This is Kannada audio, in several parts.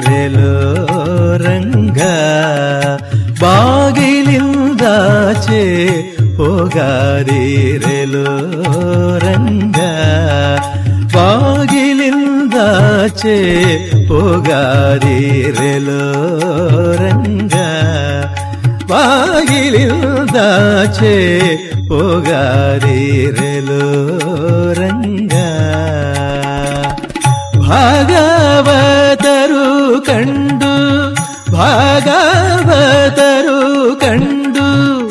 ಹೋಗಾದಿರೆಲೋ ರಂಗ ಬಾಗಿಲಿಂದಾಚೆ ಹೋಗಾದಿರೆಲೋ ರಂಗ ಬಾಗಿಲಿಂದಾಚೆ ಹೋಗಾದಿರೆಲೋ ರಂಗ ಬಾಗಿಲಿಂದಾಚೆ ಹೋಗಾದಿರೆಲೋ ರಂಗ ಭಾಗವತರು ಕಂಡು ಭಾಗವತರು ಕಂಡು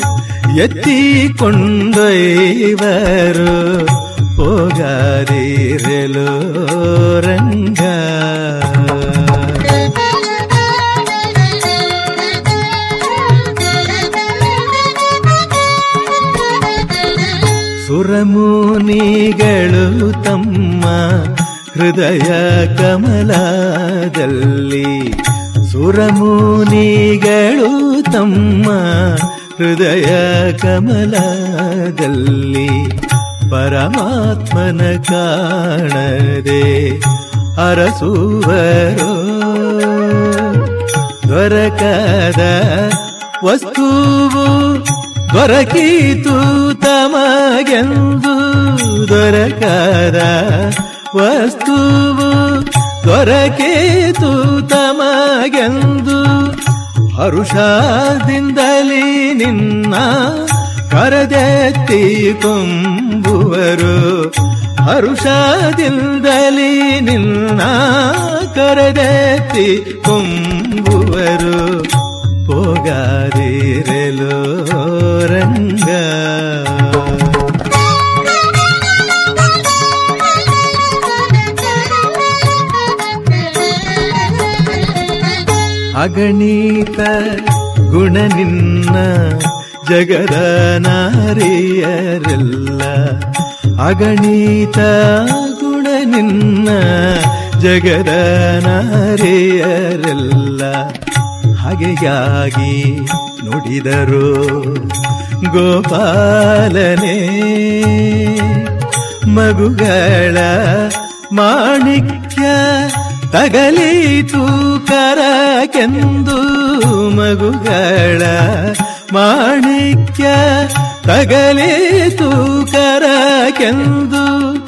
ಎತ್ತಿಕೊಂಡೊಯ್ವರು ಹೋಗಾದಿರಲು ರಂಗ ಸುರಮುನಿಗಳು ತಮ್ಮ ಹೃದಯ ಕಮಲದಲ್ಲಿ ಸುರಮುನಿಗಳು ತಮ್ಮ ಹೃದಯ ಕಮಲದಲ್ಲಿ ಪರಮಾತ್ಮನ ಕಾಣದೆ ಅರಸುವರೋ ದೊರಕದ ವಸ್ತುವು ದೊರಕೀತು ತಮಗೆಂದು ದೊರಕದ ವಸ್ತುವು ದೊರಕೀತು ತಮಗೆಂದು ಹರುಷದಿಂದಲೇ ನಿನ್ನ ಕರದೆತ್ತಿ ಕೊಂಬುವರು ಹರುಷದಿಂದಲೇ ನಿನ್ನ ಕರದೆತ್ತಿ ಕೊಂಬುವರು ಹೋಗಾದಿರಲು ರಂಗ ಅಗಣಿತ ಗುಣ ನಿನ್ನ ಜಗದ ನಾರಿಯರೆಲ್ಲ ಅಗಣಿತ ಗುಣ ನಿನ್ನ ಜಗದ ನಾರಿಯರೆಲ್ಲ ಹಾಗೆಯಾಗಿ ನುಡಿದರು ಗೋಪಾಲನೇ ಮಗುಗಳ ಮಾಣಿಕ್ಯ ತಗಲೀತು ಕರಕೆಂದು ಮಗುಗಳ ಮಾಣಿಕ್ಯ ತಗಲೀತು ಕರಕೆಂದು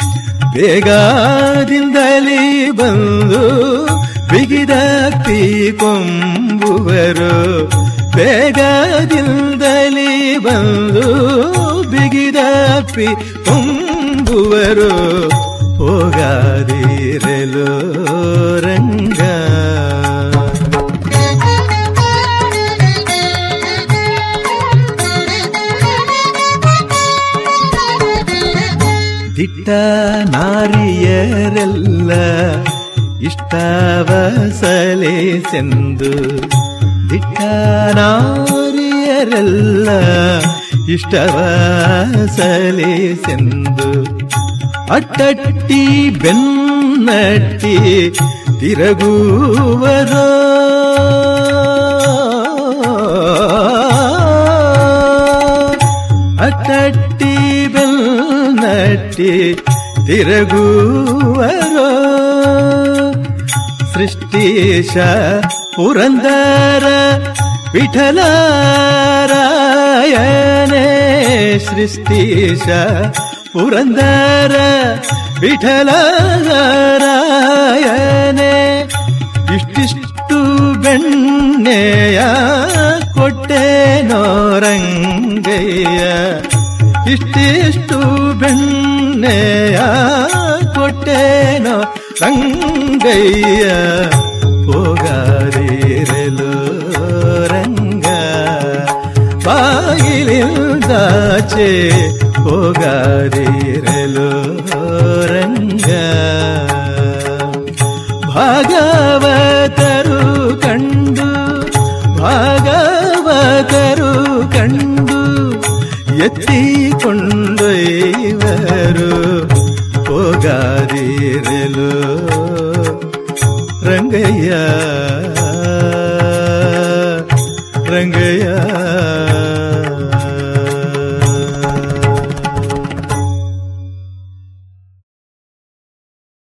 ಬೇಗದಿಂದಲೇ ಬಂದು ಬಿಗಿದಪ್ಪಿ ಕೊಂಬುವರು ಬೇಗದಿಂದಲೇ ಬಂದು ಬಿಗಿದಪ್ಪಿ ಕೊಂಬುವರು ಹೋಗಾದಿರಲು ರಂಗ ದಿಟ್ಟ ನಾರಿಯರೆಲ್ಲ ಇಷ್ಟವಸಲೆ ಸೆಂದು ದಿಟ್ಟ ನಾರಿಯರೆಲ್ಲ ಇಷ್ಟವಸಲೆ ಸೆಂದು ಅಟ್ಟಟ್ಟಿ ಬೆನ್ನಟ್ಟಿ ತಿರಗುವರೋ ಅಟ್ಟಟ್ಟಿ ಬೆನ್ನಟ್ಟಿ ತಿರಗುವರೋ ಸೃಷ್ಟೀಶ ಪುರಂದರ ವಿಠಲಾರಾಯಣೇ ಸೃಷ್ಟೀಶ ಪುರಂದರ ವಿಠಲಾರಾಯಣೇ ಇಷ್ಟಿಷ್ಟು ಬೆಣ್ಣೆಯ ಕೊಟ್ಟೆನೋ ರಂಗಯ್ಯ ಇಷ್ಟಿಷ್ಟು ಬೆಣ್ಣೆಯ ಕೊಟ್ಟೆನೋ ರಂಗಯ್ಯ ಹೋಗಾದಿರಲು ರಂಗ ಬಾಗಿಲಿಂದಾಚೆ ಹೋಗಾದಿರಲು ರಂಗ ಭಾಗವತರು ಕಂಡು ಭಾಗವತರು ಕಂಡು ಎತ್ತಿಕೊಂಡೊಯ್ವರು ಹೋಗಾದಿರಲು ರಂಗಯ್ಯ ರಂಗಯ್ಯ